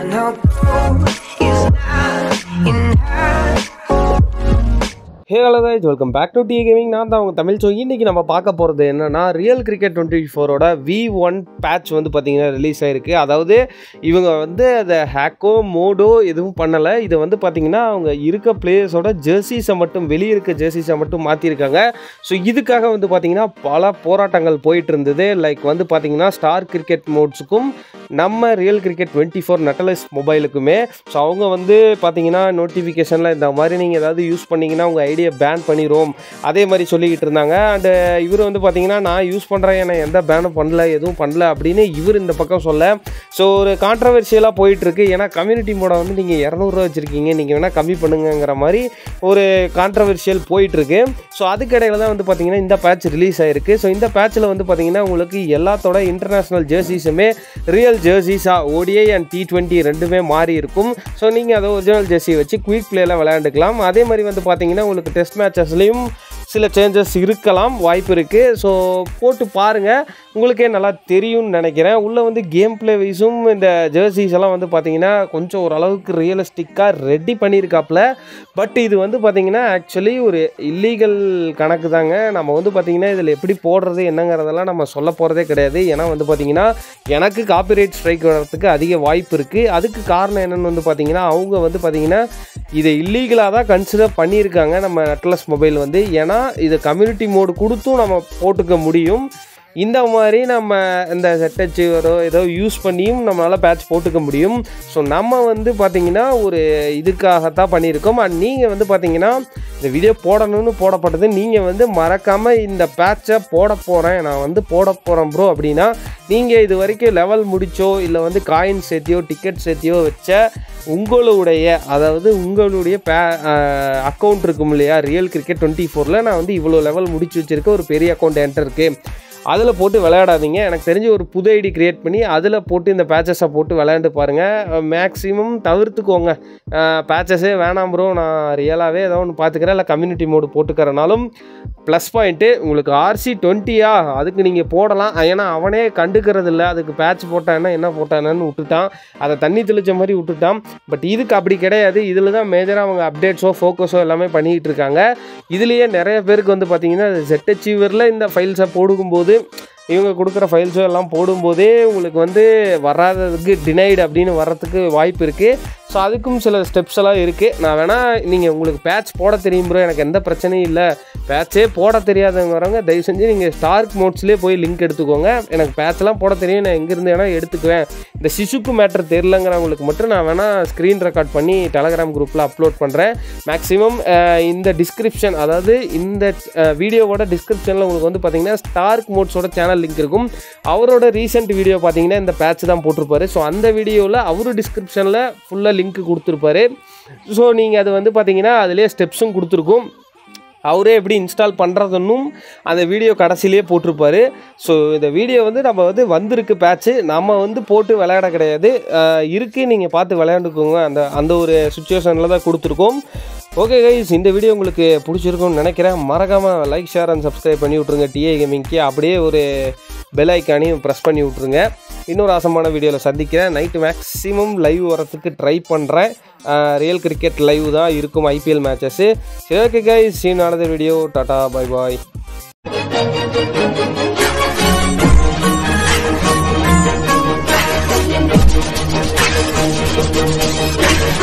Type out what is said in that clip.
no gold is not in her. Hey hello guys welcome back to the gaming நான் தான் அவங்க Tamil so இன்றைக்கி நம்ம பார்க்க போகிறது என்னன்னா ரியல் கிரிக்கெட் டுவெண்ட்டி ஃபோரோட வி ஒன் பேட்ச் வந்து பார்த்திங்கன்னா ரிலீஸ் ஆயிருக்கு அதாவது இவங்க வந்து அதை ஹேக்கோ மோடோ எதுவும் பண்ணலை இது வந்து பார்த்திங்கன்னா அவங்க இருக்க பிளேயர்ஸோட ஜெர்சிஸை மட்டும் வெளியே இருக்க ஜெர்சிஸை மட்டும் மாற்றிருக்காங்க ஸோ இதுக்காக வந்து பார்த்திங்கன்னா பல போராட்டங்கள் போயிட்டு இருந்தது லைக் வந்து பார்த்திங்கன்னா ஸ்டார் கிரிக்கெட் மோட்ஸுக்கும் நம்ம ரியல் கிரிக்கெட் டுவெண்ட்டி ஃபோர் நட்டலைஸ் மொபைலுக்குமே ஸோ அவங்க வந்து பார்த்தீங்கன்னா நோட்டிஃபிகேஷனில் இந்த மாதிரி நீங்கள் ஏதாவது யூஸ் பண்ணிங்கன்னா உங்கள் ஐடியை பேன் பண்ணிடும் அதே மாதிரி சொல்லிக்கிட்டு இருந்தாங்க அண்டு இவர் வந்து பார்த்தீங்கன்னா நான் யூஸ் பண்ணுறேன் என்ன எந்த பேனும் பண்ணல எதுவும் பண்ணல அப்படின்னு இவர் இந்த பக்கம் சொல்ல ஸோ ஒரு கான்ட்ரவர்சியலாக போயிட்டுருக்கு ஏன்னா கம்யூனிட்டி மோட வந்து நீங்கள் இரநூறுவா வச்சுருக்கீங்க நீங்கள் வேணால் கம்மி பண்ணுங்கங்கிற மாதிரி ஒரு கான்ட்ரவர்ஷியல் போயிட்டுருக்கு ஸோ அதுக்கிடையில் தான் வந்து பார்த்தீங்கன்னா இந்த பேட்ச் ரிலீஸ் ஆயிருக்கு ஸோ இந்த பேட்ச்சில் வந்து பார்த்தீங்கன்னா உங்களுக்கு எல்லாத்தோட இன்டர்நேஷ்னல் ஜெர்சிஸுமே ரியல் ஜெர்சிஸாக ஓடிஐ அண்ட் டி டுவெண்ட்டி ரெண்டுமே மாறி இருக்கும் ஸோ நீங்கள் அதை ஒரிஜினல் ஜெர்சி வச்சு குயிக் பிளேயில் விளையாண்டுக்கலாம் அதே மாதிரி வந்து பார்த்தீங்கன்னா உங்களுக்கு டெஸ்ட் மேட்சஸ்லேயும் சில சேஞ்சஸ் இருக்கலாம் வாய்ப்பு இருக்குது ஸோ போட்டு பாருங்கள் உங்களுக்கே நல்லா தெரியும்னு நினைக்கிறேன் உள்ளே வந்து கேம் பிளே வைஸும் இந்த ஜெர்சிஸ் எல்லாம் வந்து பார்த்தீங்கன்னா கொஞ்சம் ஓரளவுக்கு ரியலிஸ்டிக்காக ரெடி பண்ணியிருக்காப்புல பட் இது வந்து பார்த்தீங்கன்னா ஆக்சுவலி ஒரு இல்லீகல் கணக்கு தாங்க நம்ம வந்து பார்த்தீங்கன்னா இதில் எப்படி போடுறது என்னங்கிறதெல்லாம் நம்ம சொல்ல போகிறதே கிடையாது ஏன்னா வந்து பார்த்தீங்கன்னா எனக்கு காப்பிரைட் ஸ்ட்ரைக் வரதுக்கு அதிக வாய்ப்பு இருக்குது அதுக்கு காரணம் என்னென்னு வந்து பார்த்தீங்கன்னா அவங்க வந்து பார்த்தீங்கன்னா இதை இல்லீகலாக தான் கன்சிடர் பண்ணியிருக்காங்க நம்ம நட்லஸ் மொபைல் வந்து ஏன்னா இதை கம்யூனிட்டி மோடு கொடுத்தும் நம்ம போட்டுக்க முடியும் இந்த மாதிரி நம்ம இந்த செட்டச்சுவரோ ஏதோ யூஸ் பண்ணியும் நம்மளால் பேட்ச் போட்டுக்க முடியும் ஸோ நம்ம வந்து பார்த்திங்கன்னா ஒரு இதுக்காகத்தான் பண்ணியிருக்கோம் அண்ட் நீங்கள் வந்து பார்த்தீங்கன்னா இந்த வீடியோ போடணும்னு போடப்பட்டது நீங்கள் வந்து மறக்காமல் இந்த பேட்சை போட போகிறேன் நான் வந்து போட போகிறேன் ப்ரோ அப்படின்னா நீங்கள் இது வரைக்கும் லெவல் முடிச்சோ இல்லை வந்து காயின் சேர்த்தியோ டிக்கெட் சேர்த்தியோ வச்ச உங்களுடைய அதாவது உங்களுடைய பே அக்கௌண்ட் இருக்கும் இல்லையா ரியல் கிரிக்கெட் டுவெண்ட்டி ஃபோரில் நான் வந்து இவ்வளோ லெவல் முடிச்சு வச்சுருக்கேன் ஒரு பெரிய அக்கௌண்ட் என்டர் இருக்குது அதில் போட்டு விளையாடாதீங்க எனக்கு தெரிஞ்சு ஒரு புது ஐடி க்ரியேட் பண்ணி அதில் போட்டு இந்த பேச்சஸை போட்டு விளையாண்டு பாருங்கள் மேக்ஸிமம் தவிர்த்துக்கோங்க பேச்சஸே வேணாம் ப்ரோ நான் ரியலாகவே ஏதோ ஒன்று பார்த்துக்கிறேன் இல்லை கம்யூனிட்டி மோடு போட்டுக்கிறனாலும் ப்ளஸ் பாயிண்ட்டு உங்களுக்கு ஆர்சி டுவெண்ட்டியா அதுக்கு நீங்கள் போடலாம் ஏன்னா அவனே கண்டுக்கிறது இல்லை அதுக்கு பேட்ச் போட்டான்னா என்ன போட்டானு விட்டுட்டான் அதை தண்ணி தெளிச்ச மாதிரி விட்டுட்டான் பட் இதுக்கு அப்படி கிடையாது இதில் தான் மேஜராக அவங்க அப்டேட்ஸோ ஃபோக்கஸோ எல்லாமே பண்ணிக்கிட்டு இருக்காங்க இதுலேயே நிறைய பேருக்கு வந்து பார்த்தீங்கன்னா செட் அச்சீவரில் இந்த ஃபைல்ஸை போடும்போது இவங்க கொடுக்குற ஃபைல்ஸோ எல்லாம் போடும்போதே உங்களுக்கு வந்து வராததுக்கு டினைடு அப்படின்னு வர்றதுக்கு வாய்ப்பு இருக்குது ஸோ அதுக்கும் சில ஸ்டெப்ஸ் எல்லாம் இருக்குது நான் வேணால் நீங்கள் உங்களுக்கு பேட்ச் போட தெரியும் ப்ரோ எனக்கு எந்த பிரச்சனையும் இல்லை பேட்சே போட தெரியாதவங்க வரவங்க தயவு செஞ்சு நீங்கள் ஸ்டார்க் மோட்ஸ்லேயே போய் லிங்க் எடுத்துக்கோங்க எனக்கு பேட்ச்லாம் போட தெரியும் நான் எங்கேருந்து வேணால் எடுத்துக்குவேன் இந்த சிசுக்கு மேட்ரு தெரிலங்கிறவங்களுக்கு மட்டும் நான் வேணால் ஸ்க்ரீன் ரெக்கார்ட் பண்ணி டெலகிராம் குரூப்பில் அப்லோட் பண்ணுறேன் மேக்ஸிமம் இந்த டிஸ்கிரிப்ஷன் அதாவது இந்த வீடியோவோட டிஸ்கிரிப்ஷனில் உங்களுக்கு வந்து பார்த்தீங்கன்னா ஸ்டார்க் மோட்ஸோட சேனல் லிங்க் இருக்கும் அவரோட ரீசெண்ட் வீடியோ பார்த்தீங்கன்னா இந்த பேட்ச் தான் போட்டிருப்பாரு ஸோ அந்த வீடியோவில் அவரு டிஸ்கிரிப்ஷனில் ஃபுல்லாக லிங்க் கொடுத்துருப்பாரு ஸோ நீங்கள் அது வந்து பார்த்தீங்கன்னா அதிலே ஸ்டெப்ஸும் கொடுத்துருக்கும் அவரே எப்படி இன்ஸ்டால் பண்ணுறதுன்னும் அந்த வீடியோ கடைசியிலே போட்டிருப்பாரு ஸோ இந்த வீடியோ வந்து நம்ம வந்து வந்திருக்கு பேட்ச்சு நம்ம வந்து போட்டு விளையாட கிடையாது இருக்குது நீங்கள் பார்த்து விளையாண்டுக்கோங்க அந்த அந்த ஒரு சுச்சுவேஷனில் தான் கொடுத்துருக்கோம் ஓகே கைஸ் இந்த வீடியோ உங்களுக்கு பிடிச்சிருக்கும்னு நினைக்கிறேன் மறக்காமல் லைக் ஷேர் அண்ட் சப்ஸ்கிரைப் பண்ணி விட்ருங்க டிஏ கேமிங்க்கு அப்படியே ஒரு பெல் ஐக்கானையும் ப்ரெஸ் பண்ணி விட்ருங்க இன்னொரு ஆசமான வீடியோவில் சந்திக்கிறேன் நைட்டு மேக்ஸிமம் லைவ் வரத்துக்கு ட்ரை பண்ணுறேன் ரியல் கிரிக்கெட் லைவ் தான் இருக்கும் ஐபிஎல் மேட்சஸ்ஸு சரி ஓகே கைஸ் சீன் ஆனது வீடியோ டாட்டா பை பாய் Thank you.